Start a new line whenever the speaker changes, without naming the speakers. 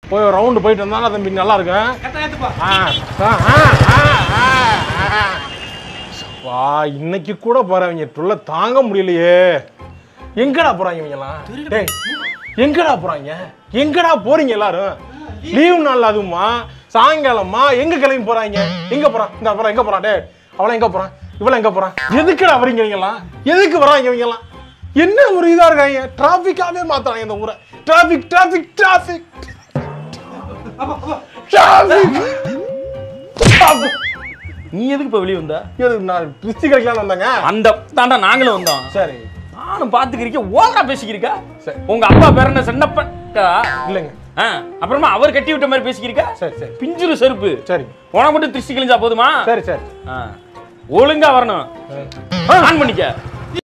போய் ஒரு ரவுண்டு போயிட்டு வந்தாலும் தம்பி நல்லா இருக்கும்
கரெக்டா ஏத்துப்பா
ஆ, ஆ, ஆ, ஆ, ஆ, ஆ. வா இன்னைக்கு கூட போறவங்க டுள்ள தாங்க முடியலையே எங்கடா போறாங்க இவங்கலாம் டேய் எங்கடா போறாங்க எங்கடா போறீங்க எல்லாரும் லீவ் நாள் அதுவுமா சாயங்காலமா எங்க கிளம்பி போறாங்க எங்க போறான் இந்த போறான் எங்க போறான் டேய் அவள எங்க போறான் இவள எங்க போறான் எதுக்குடா வரீங்க இவங்கலாம் எதுக்கு வராங்க இவங்கலாம் என்ன ஒரு இதா இருக்காங்க டிராபிக்காவே மாத்தாங்க இந்த ஊரை டிராபிக் டிராபிக் டிராபிக் டிராபிக்
நீ எதுக்கு இப்ப வெளியே வந்த
இது நான் திருச்சி கிடைக்கலாம்னு வந்தாங்க
அந்த தாண்டா நாங்களும் வந்தோம்
சரி
நானும் பாத்துக்கிறீங்க ஓவரா பேசிக்கிறீங்க
சரி.
உங்க அப்பா பேர் என்ன சென்னப்பா
இல்லைங்க
ஆ, அப்புறமா அவர் கட்டி விட்ட மாதிரி பேசிக்கிறீங்க
சரி சரி
பிஞ்சிரு செருப்பு
சரி
உனக்கு மட்டும் திருஷ்டி கிழிஞ்சா போதுமா
சரி சரி
ஆ. ஒழுங்கா வரணும் ஆன் பண்ணிக்க